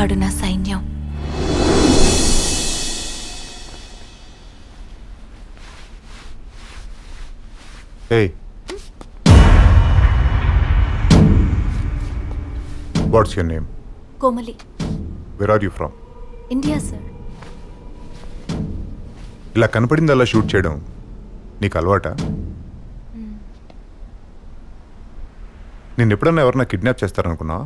వాడు నా సైన్యం Hey. What's your name? Komali Where are you from? India sir ఇలా కనపడిందల్లా షూట్ చేయడం నీకు అలవాటా నేను ఎప్పుడన్నా ఎవరన్నా కిడ్నాప్ చేస్తారనుకున్నావా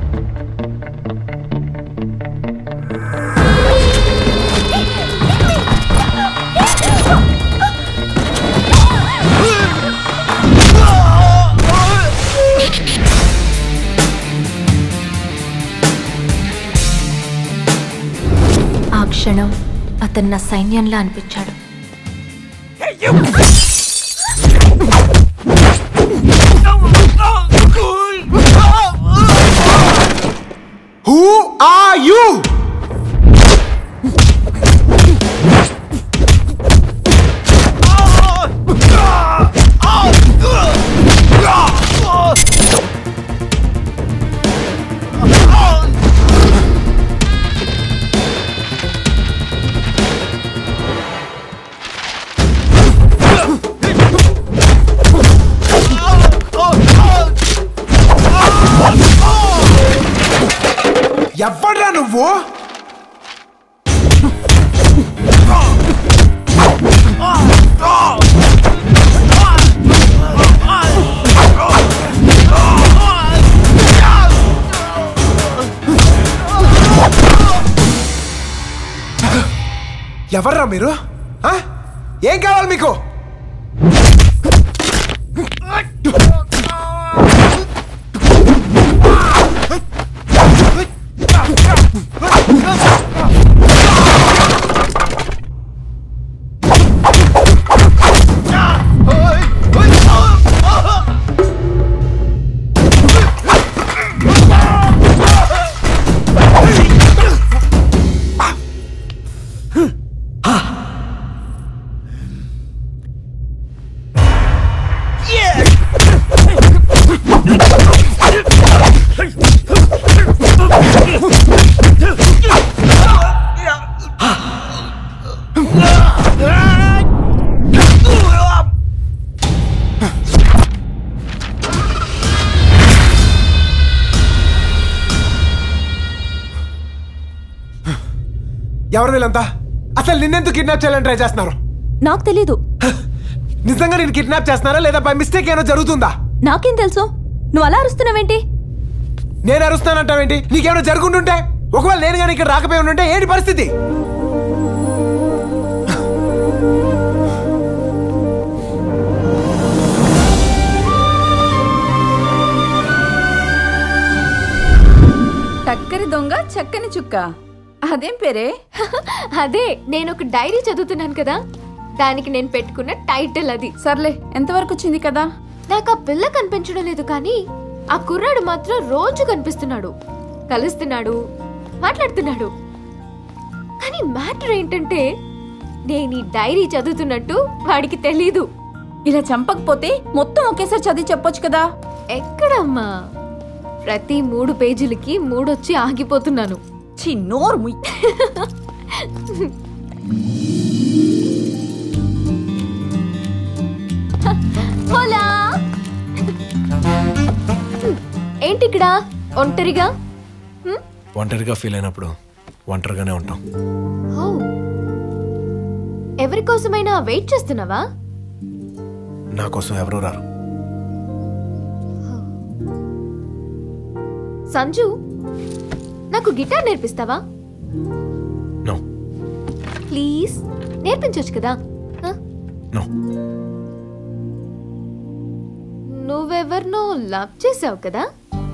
ఆ క్షణం అతను నా సైన్యంలా అనిపించాడు హూ ఆర్ యూ ఎవడ్రా నువ్వు ఎవర్రా మీరు ఆ? ఏం కావాలి మీకు ఎవరు వీళ్ళంతా అసలు నిన్నెందుకు కిడ్నాప్ చేయాలని ట్రై చేస్తున్నారు నాకు తెలీదు నిజంగా నేను కిడ్నాప్ చేస్తున్నారా లేదా బై మిస్టేక్ ఏమైనా జరుగుతుందా నాకేం తెలుసు నువ్వు అలా అరుస్తున్నావేంటి నేను అరుస్తానంటావేంటి నీకేమైనా జరుగుంటుంటే ఒకవేళ నేను కానీ ఇక్కడ రాకపోయి ఉంటే ఏంటి పరిస్థితి టక్కరి దొంగ చక్కని చుక్క అదేం పేరే అదే నేను ఒక డైరీ చదువుతున్నాను కదా దానికి నేను పెట్టుకున్న టైటిల్ అది సర్లే ఎంతవరకు వచ్చింది కదా నాకు ఆ పిల్ల కనిపించడం లేదు కానీ ఆ కుర్రాడు మాత్రం రోజు కనిపిస్తున్నాడు కలుస్తున్నాడు మాట్లాడుతున్నాడు కానీ మ్యాటర్ ఏంటంటే నేను ఈ డైరీ చదువుతున్నట్టు వాడికి తెలీదు ఇలా చంపకపోతే మొత్తం ఒకేసారి చదివి చెప్పొచ్చు కదా ఎక్కడమ్మా ప్రతి మూడు పేజీలకి మూడొచ్చి ఆగిపోతున్నాను ఛీ నోరు ముయ్ హోలా ఏంటి ఇక్కడ ఒంటరిగా హ్మ్? ఒంటరిగా ఫీల్ అయినప్పుడు ఒంటరిగానే ఉంటాం ఓ. ఎవరి కోసమైనా వెయిట్ చేస్తున్నావా నా కోసం ఎవరు రారు సంజు నాకు గిటార్ నేర్పిస్తావా నో ప్లీజ్ నేర్పించొచ్చు కదా ఆ? నో నువ్వెవరినో లవ్ చేసావు కదా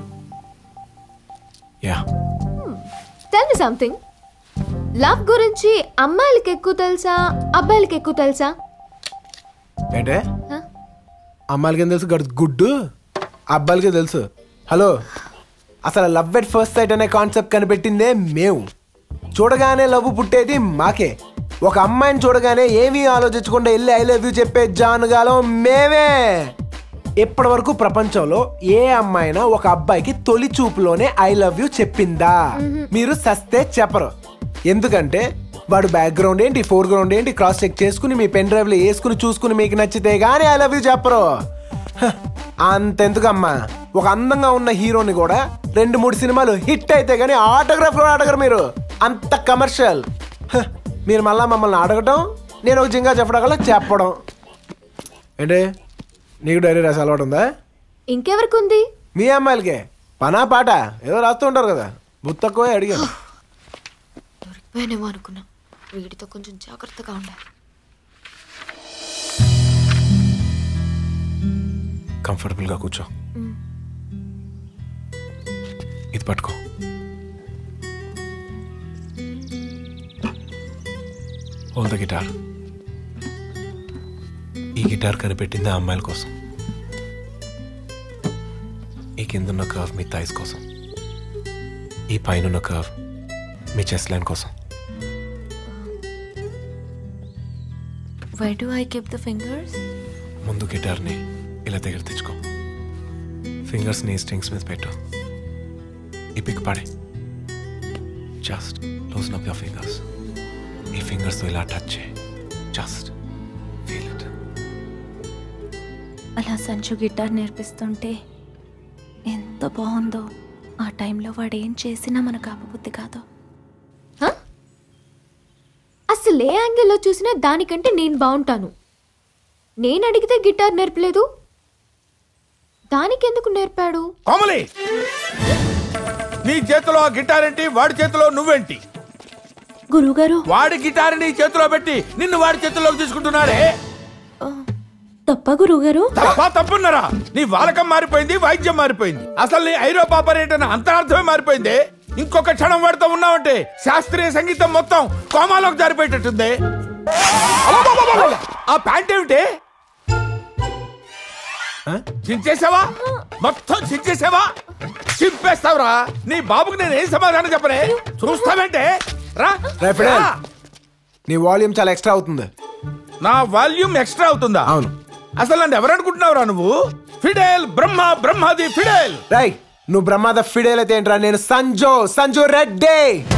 yeah tell me something love గురించి అమ్మాయిలకి ఎక్కువ తెలుసా అబ్బాయిలకి ఎక్కువ తెలుసా ఏంటే హ? అమ్మాయిలకి ఏం తెలుసు గడు గుడ్డు అబ్బాయిలకి తెలుసు హలో అసలు లవ్ ఎట్ ఫస్ట్ సైట్ అనే కాన్సెప్ట్ కనిపెట్టిందే మేము చూడగానే లవ్ పుట్టేది మాకే ఒక అమ్మాయిని చూడగానే ఏమీ ఆలోచించకుండా వెళ్ళి ఐ లవ్ యూ చెప్పే జానుగాలం మేమే ఇప్పటి వరకు ప్రపంచంలో ఏ అమ్మాయినా ఒక అబ్బాయికి తొలి చూపులోనే ఐ లవ్ యూ చెప్పిందా మీరు సస్తే చెప్పరు ఎందుకంటే వాడు బ్యాక్గ్రౌండ్ ఏంటి ఫోర్ గ్రౌండ్ ఏంటి క్రాస్ చెక్ చేసుకుని మీ పెన్ డ్రైవ్ లో వేసుకుని చూసుకుని మీకు నచ్చితే గానీ ఐ లవ్ యూ చెప్పరు హ, అంతెందుకమ్మా ఒక అందంగా ఉన్న హీరోని కూడా రెండు మూడు సినిమాలు హిట్ అయితే గానీ ఆటోగ్రాఫ్ కూడా అడగరు మీరు అంత కమర్షియల్ హ, మీరు మళ్ళా మమ్మల్ని అడగటం నేను ఒక జింగా చెప్పడం కల్లా చెప్పడం ఏంటి నీకు డైరీ రాసి అలవాటు ఉందా ఇంకెవరికి ఉంది మీ అమ్మాయిలకే పనా పాట ఏదో రాస్తూ ఉంటారు కదా బుత్తక్కువే అడిగాను దొరికిపోయానేమో అనుకున్నా వీడితో కొంచెం జాగ్రత్తగా ఉండాలి కంఫర్టబుల్గా కూర్చో ఇది పట్టుకో హోల్ ద గిటార్ ఈ గిటార్ కనిపెట్టింది ఆ అమ్మాయిల కోసం ఈ కిందున్న కర్వ్ మీ థైస్ కోసం ఈ పైన కర్వ్ మీ చెస్ట్ లైన్ కోసం why do I keep the fingers ముందు గిటార్ని ఇలా దగ్గర తెచ్చుకో ఫింగర్స్ని స్ట్రింగ్స్ మీద పెట్టు ఈ పిక్ పడే just loosen up your fingers ఈ ఫింగర్స్తో ఇలా టచ్ చేయి జస్ట్ ఫీల్ ఇట్ అలా సంచు గిటార్ నేర్పిస్తుంటే ఎంత బాగుందో ఆ టైంలో వాడు ఏం చేసినా మనకు ఆపబుద్ధి కాదు హ? అసలు ఏ యాంగిల్లో చూసినా దానికంటే నేను బాగుంటాను నేను అడిగితే గిటార్ నేర్పలేదు దానికెందుకు నేర్పాడు కోమలి నీ చేతిలో ఆ గిటార్ ఏంటి వాడి చేతిలో నువ్వేంటి గురువుగారు వాడి గిటార్ నీ చేతిలో పెట్టి నిన్ను వాడి చేతిలోకి తీసుకుంటున్నాడే తప్ప గురువుగారు తప్ప తప్పున్నారా నీ వాలకం మారిపోయింది వైద్యం మారిపోయింది అసలు నీ ఐరోపా పర్యటన అంతరార్థమే మారిపోయింది ఇంకొక క్షణం వాడితో ఉన్నావంటే శాస్త్రీయ సంగీతం మొత్తం కోమాలోకి జారిపోయేటట్టుంది అబ్బబ్బబ్బబ్బబ్బ! ఆ ప్యాంట్ ఏమిటి చించేసావా మొత్తం చించేసావా చింపేస్తావురా నీ బాబుకి నేను ఏం సమాధానం చెప్పనే చూస్తావేంటే రా రే ఫిడేల్. రా. నీ వాల్యూమ్ చాలా ఎక్స్ట్రా అవుతుంది నా వాల్యూమ్ ఎక్స్ట్రా అవుతుందా అవును. అసలు నన్ను ఎవరనుకుంటున్నావురా నువ్వు ఫిడేల్ బ్రహ్మ బ్రహ్మాది ఫిడేల్ రై నువ్వు బ్రహ్మాద ఫిడేల్ అయితే ఏంట్రా నేను సంజో సంజు రెడ్డి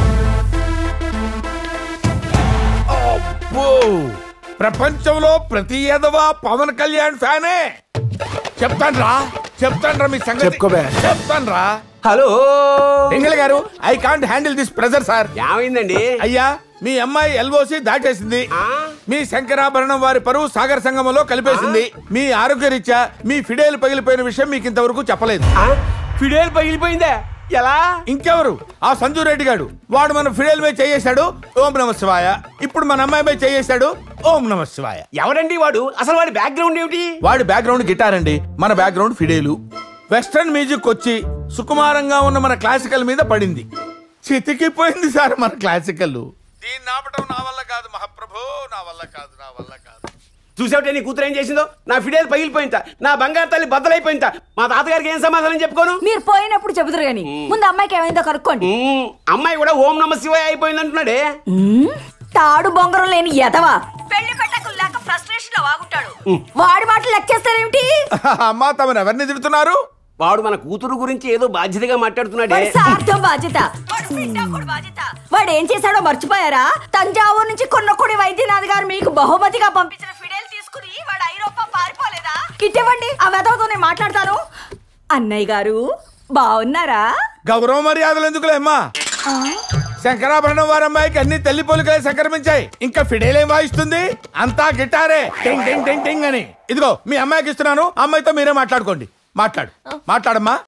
అబ్బో! ప్రపంచంలో ప్రతి ఎదవా పవన్ కళ్యాణ్ ఫ్యానే చెప్తాను రా చెప్తాను రా మీ సంగతి చెప్పుకోబే. చెప్తాను రా హలో ఎంగళ గారు I can't handle this pressure sir ఏమైందండి అయ్యా మీ అమ్మాయి ఎల్ఓసి దాటేసింది ఆ? మీ శంకరాభరణం వారి పరువు సాగర సంగమంలో కలిపేసింది మీ ఆరోగ్యరీత్యా మీ ఫిడేలు పగిలిపోయిన విషయం మీకు ఇంతవరకు చెప్పలేదు ఆ? ఫిడేల్ పగిలిపోయిందా ఎలా ఇంకెవరు ఆ సంజు రెడ్డి గాడు వాడు మన ఫిడేల్ మీద చేయేశాడు ఓం నమ శివాయ ఇప్పుడు మన అమ్మాయి మీద చేయేశాడు ఓం నమ శివాయ ఎవడండి వాడు అసలు వాడి బ్యాక్గ్రౌండ్ ఏమిటి వాడి బ్యాక్గ్రౌండ్ గిటార్ అండి మన బ్యాక్గ్రౌండ్ ఫిడేలు వెస్టర్న్ మ్యూజిక్ వచ్చి సుకుమారంగా ఉన్న మన క్లాసికల్ మీద పడింది చితికిపోయింది సార్ మన క్లాసికల్ దీన్ని ఆపటం నా వల్ల కాదు మహాప్రభు నా వల్ల కాదు నా వల్ల కాదు చూసావుటే నీ కూతురు ఏం చేసిందో నా ఫిడేల్ పగిలిపోయింట నా బంగారు తల్లి బద్దలైపోయింట మా తాతగారికి ఏం సమాధానం చెప్పుకోను మీరు పోయినప్పుడు చెబుతారు గాని ముందు అమ్మాయికి ఏమైందో కనుక్కోండి మ్మ్, అమ్మాయి కూడా ఓం నమ శివాయ అయిపోయింది అంటున్నాడే మ్మ్. తాడు బొంగరం లేని ఎదవా పెళ్లి పెట్టకు లేక ఫ్రస్ట్రేషన్ లో వాగుంటాడు వాడి మాటలు లెక్కేస్తారేమిటి అమ్మా తమరు ఎవరిని తిడుతున్నారు వాడు మన కూతురు గురించి ఏదో బాధ్యతగా మాట్లాడుతున్నాడే వాడి సార్థం బాధ్యత వాడి పిండాకుడు బాధ్యత వాడు ఏం చేశాడో మర్చిపోయారా తంజావూరు నుంచి కొన్నకొడి వైద్యనాథ్ గారు మీకు బహుమతిగా పంపించిన ఫిడేల్ తీసుకుని వాడు ఐరోపా పారిపోలేదా కిట్టివ్వండి ఆ వెదవతో నేను మాట్లాడతాను అన్నయ్య గారు బాగున్నారా గౌరవ మర్యాదలు ఎందుకులే అమ్మా శంకరాభరణం వారి అమ్మాయికి అన్ని తల్లి పోలికలే సంక్రమించాయి ఇంకా ఫిడేలేం వాయిస్తుంది అంతా గిటారే టింగ్ టింగ్ టింగ్ టింగ్ అని ఇదిగో మీ అమ్మాయికి ఇస్తున్నాను అమ్మాయితో మీరే మాట్లాడుకోండి మాట్లాడు మాట్లాడమ్మా